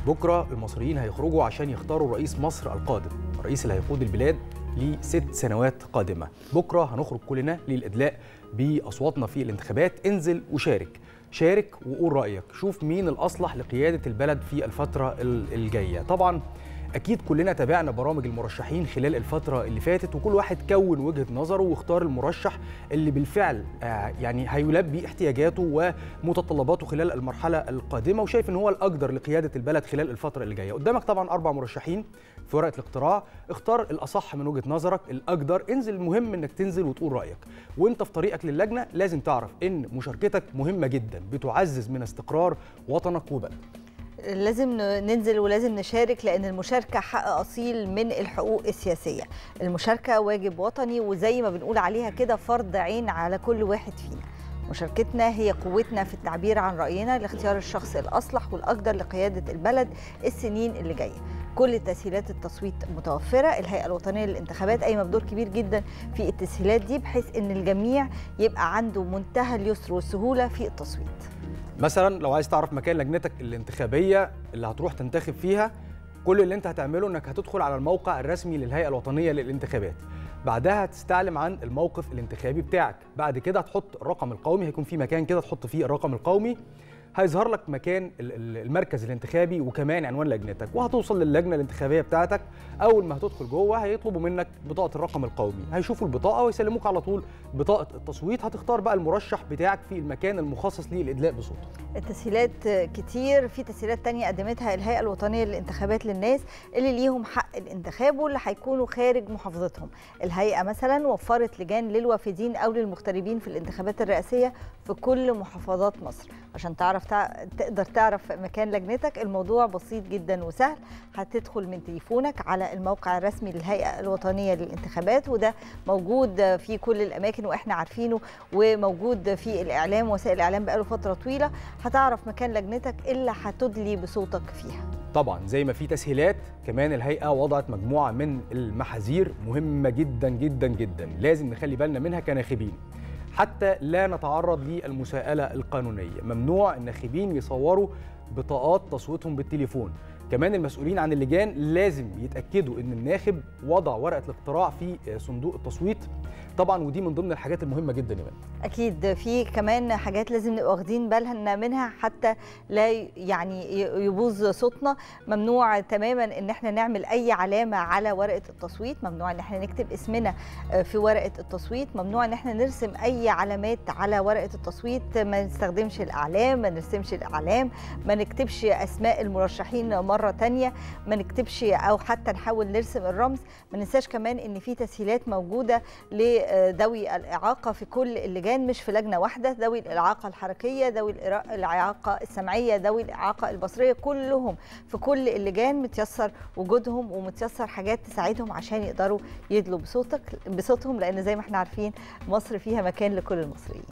بكره المصريين هيخرجوا عشان يختاروا رئيس مصر القادم الرئيس اللي هيقود البلاد لست سنوات قادمه بكره هنخرج كلنا للادلاء باصواتنا في الانتخابات انزل وشارك شارك وقول رايك شوف مين الاصلح لقياده البلد في الفتره الجايه طبعا اكيد كلنا تابعنا برامج المرشحين خلال الفتره اللي فاتت وكل واحد كون وجهه نظره واختار المرشح اللي بالفعل يعني هيلبي احتياجاته ومتطلباته خلال المرحله القادمه وشايف ان هو الاقدر لقياده البلد خلال الفتره اللي جايه قدامك طبعا اربع مرشحين في ورقه الاقتراع اختار الاصح من وجهه نظرك الاقدر انزل المهم انك تنزل وتقول رايك وانت في طريقك للجنه لازم تعرف ان مشاركتك مهمه جدا بتعزز من استقرار وطنك وبلدك لازم ننزل ولازم نشارك لان المشاركه حق اصيل من الحقوق السياسيه المشاركه واجب وطني وزي ما بنقول عليها كده فرض عين على كل واحد فينا مشاركتنا هي قوتنا في التعبير عن راينا لاختيار الشخص الاصلح والاقدر لقياده البلد السنين اللي جايه كل تسهيلات التصويت متوفره الهيئه الوطنيه للانتخابات قايمه بدور كبير جدا في التسهيلات دي بحيث ان الجميع يبقى عنده منتهى اليسر والسهوله في التصويت مثلا لو عايز تعرف مكان لجنتك الانتخابيه اللي هتروح تنتخب فيها كل اللي انت هتعمله انك هتدخل على الموقع الرسمي للهيئه الوطنيه للانتخابات بعدها هتستعلم عن الموقف الانتخابي بتاعك بعد كده هتحط الرقم القومي هيكون في مكان كده تحط فيه الرقم القومي هيظهر لك مكان المركز الانتخابي وكمان عنوان لجنتك وهتوصل للجنه الانتخابيه بتاعتك اول ما هتدخل جوه هيطلبوا منك بطاقه الرقم القومي هيشوفوا البطاقه ويسلموك على طول بطاقه التصويت هتختار بقى المرشح بتاعك في المكان المخصص للادلاء بصوته التسهيلات كتير في تسهيلات تانية قدمتها الهيئه الوطنيه للانتخابات للناس اللي ليهم حق الانتخاب واللي هيكونوا خارج محافظتهم الهيئه مثلا وفرت لجان للوافدين او للمغتربين في الانتخابات الرئاسيه في كل محافظات مصر عشان تعرف تقدر تعرف مكان لجنتك الموضوع بسيط جدا وسهل هتدخل من تليفونك على الموقع الرسمي للهيئه الوطنيه للانتخابات وده موجود في كل الاماكن واحنا عارفينه وموجود في الاعلام وسائل الاعلام بقاله فتره طويله هتعرف مكان لجنتك اللي هتدلي بصوتك فيها طبعا زي ما في تسهيلات كمان الهيئه وضعت مجموعه من المحاذير مهمه جدا جدا جدا لازم نخلي بالنا منها كناخبين حتى لا نتعرض للمساءلة القانونية ممنوع الناخبين يصوروا بطاقات تصويتهم بالتليفون كمان المسؤولين عن اللجان لازم يتأكدوا أن الناخب وضع ورقة الاقتراع في صندوق التصويت طبعا ودي من ضمن الحاجات المهمه جدا يا اكيد في كمان حاجات لازم نبقى واخدين بالنا منها حتى لا يعني يبوظ صوتنا ممنوع تماما ان احنا نعمل اي علامه على ورقه التصويت ممنوع ان احنا نكتب اسمنا في ورقه التصويت ممنوع ان احنا نرسم اي علامات على ورقه التصويت ما نستخدمش الاعلام ما نرسمش الاعلام ما نكتبش اسماء المرشحين مره تانية ما نكتبش او حتى نحاول نرسم الرمز ما ننساش كمان ان في تسهيلات موجوده ل ذوي الإعاقة في كل اللجان مش في لجنة واحدة ذوي الإعاقة الحركية ذوي الإعاقة السمعية ذوي الإعاقة البصرية كلهم في كل اللجان متيسر وجودهم ومتيسر حاجات تساعدهم عشان يقدروا يدلوا بصوتك بصوتهم لأن زي ما احنا عارفين مصر فيها مكان لكل المصريين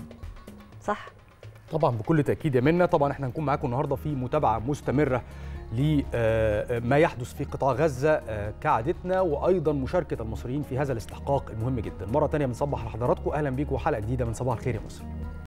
صح؟ طبعا بكل تاكيد يا منى طبعا احنا هنكون معاكم النهارده في متابعه مستمره لما يحدث في قطاع غزه كعادتنا وايضا مشاركه المصريين في هذا الاستحقاق المهم جدا مره ثانيه بنصبح على حضراتكم اهلا بيكم وحلقه جديده من صباح الخير يا مصر